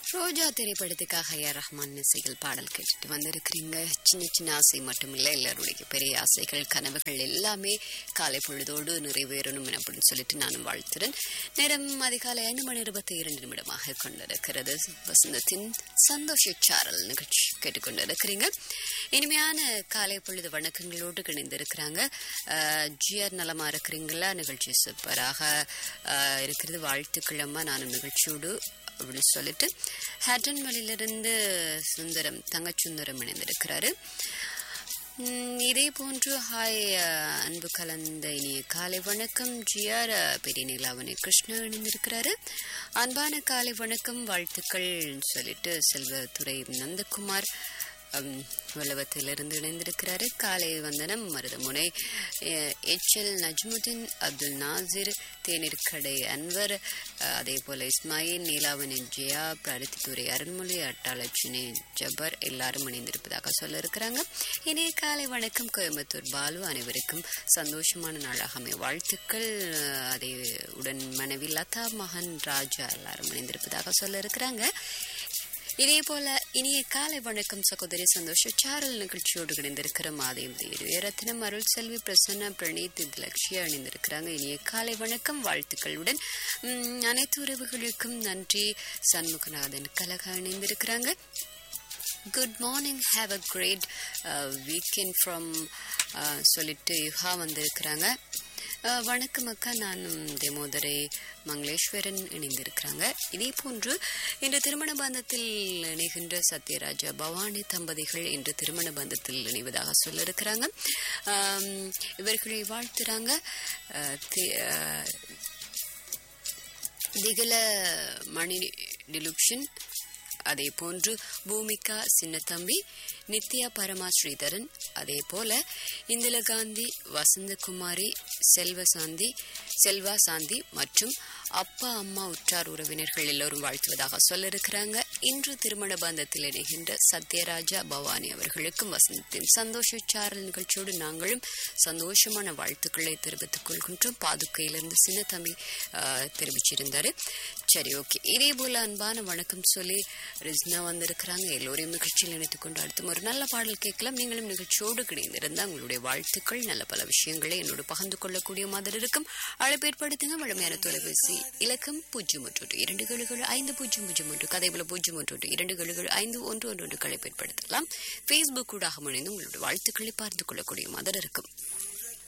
ரோஜா திரைப்படத்துக்காக ஏ ரஹ்மான் இசைகள் பாடல் கேட்டுட்டு வந்திருக்கிறீங்க சின்ன சின்ன ஆசை மட்டும் இல்லை எல்லாருடைய பெரிய ஆசைகள் கனவுகள் எல்லாமே காலை பொழுதோடு நிறைவேறணும் அப்படின்னு சொல்லிட்டு நானும் வாழ்த்துறேன் நேரம் அதிகாலை ஐந்து மணி இருபத்தி இரண்டு நிமிடமாக கொண்டிருக்கிறது வசந்தத்தின் சந்தோஷ சாரல் நிகழ்ச்சி கேட்டுக்கொண்டிருக்கிறீங்க இனிமையான காலை பொழுது வணக்கங்களோடு இணைந்திருக்கிறாங்க ஜிஆர் நலமா இருக்கிறீங்களா நிகழ்ச்சி சூப்பராக அஹ், இருக்கிறது வாழ்த்துக்கள் அம்மா நானும் நிகழ்ச்சியோடு அப்படின்னு சொல்லிட்டு ஹேட்டன் வழியிலிருந்து சுந்தரம் தங்கச்சுந்தரம் இணைந்திருக்கிறாரு உம், இதே போன்று ஹாய் அஹ், அன்பு கலந்த இனிய காலை வணக்கம் ஜிஆர் அஹ், பெரிய நிலாவணி கிருஷ்ணா இணைந்திருக்கிறாரு அன்பான காலை வணக்கம் வாழ்த்துக்கள் சொல்லிட்டு செல்வத்துறை நந்தகுமார் உம், வல்லவத்திலிருந்து இணைந்திருக்கிறாரு காலை வந்தனம் மருதமுனை எச் எல் நஜ்முதீன் அப்துல் நாசிர் தேநீர் கடை அன்வர் அஹ், அதே போல இஸ்மாயில் நீலாவணி ஜெயா பருத்தித்துறை அருண்மொழி அட்டாலட்சுமி ஜபர் எல்லாரும் இணைந்திருப்பதாக சொல்ல இருக்கிறாங்க இனிய காலை வணக்கம் கோயம்புத்தூர் பாலு அனைவருக்கும் சந்தோஷமான நாளாக அமைய வாழ்த்துக்கள் அஹ், அதே உடன் மனைவி லதா மகன் ராஜா எல்லாரும் இணைந்திருப்பதாக சொல்ல இருக்கிறாங்க இதே போல இனிய காலை வணக்கம் சகோதரி சந்தோஷ சாரல் நிகழ்ச்சியோடு இணைந்திருக்கிற மாதேம் ரத்னம் அருள் செல்வி பிரசன்னா பிரணீத் லட்சியா இணைந்திருக்கிறாங்க இனிய காலை வணக்கம் வாழ்த்துக்களுடன் உம், அனைத்து உறவுகளுக்கும் நன்றி சண்முகநாதன் கலகா இணைந்திருக்கிறாங்க good morning have a great weekend from சொல்லிட்டு யுகா வந்திருக்கிறாங்க அஹ், வணக்கம் அக்கா நானும் தேமோதரை மங்களேஸ்வரன் இணைந்திருக்கிறாங்க இதே போன்று இன்று திருமண பந்தத்தில் இணைகின்ற சத்யராஜா பவானி தம்பதிகள் இன்று திருமண பந்தத்தில் இணைவதாக சொல்ல இருக்கிறாங்க இவர்களை வாழ்த்துறாங்க அஹ், தி- அஹ், திகல மணி டிலுக்ஷன் அதே போன்று பூமிகா சின்னத்தம்பி நித்யா பரமா ஸ்ரீதரன் அதே போல இந்திரா காந்தி வசந்தகுமாரி செல்வசாந்தி செல்வா சாந்தி மற்றும் அப்பா அம்மா உற்றார் உறவினர்கள் எல்லோரும் வாழ்த்துவதாக சொல்ல இருக்கிறாங்க இன்று திருமண பந்தத்தில் இணைகின்ற சத்யராஜா பவானி அவர்களுக்கும் வசந்தத்தின் சந்தோஷ சாரல் நிகழ்ச்சியோடு நாங்களும் சந்தோஷமான வாழ்த்துக்களை தெரிவித்துக் கொள்கின்றோம் பாதுகையிலிருந்து சின்னத்தம்பி ஆஹ், தெரிவிச்சிருந்தாரு சரி ஓகே இதே போல அன்பான வணக்கம் சொல்லி ரிஸ்னா வந்திருக்கிறாங்க எல்லோரையும் நிகழ்ச்சியில் இணைத்துக் கொண்டு அடுத்து ஒரு நல்ல பாடல் கேட்கலாம் நீங்களும் நிகழ்ச்சியோடு கிடைந்திருந்தால் உங்களுடைய வாழ்த்துக்கள் நல்ல பல விஷயங்களை என்னோடு பகிர்ந்து கொள்ளக்கூடிய மாதிரி இருக்கும் அழைப்பேற்படுத்துங்க வழமையான தொலைபேசி இலக்கம் பூஜ்ஜியம் ஒன்று ஒன்று இரண்டு கழுகள் ஐந்து பூஜ்ஜியம் பூஜ்ஜியம் ஒன்று கதை போல பூஜ்ஜியம் ஒன்று ஒன்று இரண்டு கழுகள் ஐந்து ஒன்று ஒன்று ஒன்று அழைப்பேற்படுத்தலாம் ஃபேஸ்புக் ஊடாக இணைந்து உங்களுடைய வாழ்த்துக்களை பார்த்து கொள்ளக்கூடிய மாதிரி இருக்கும்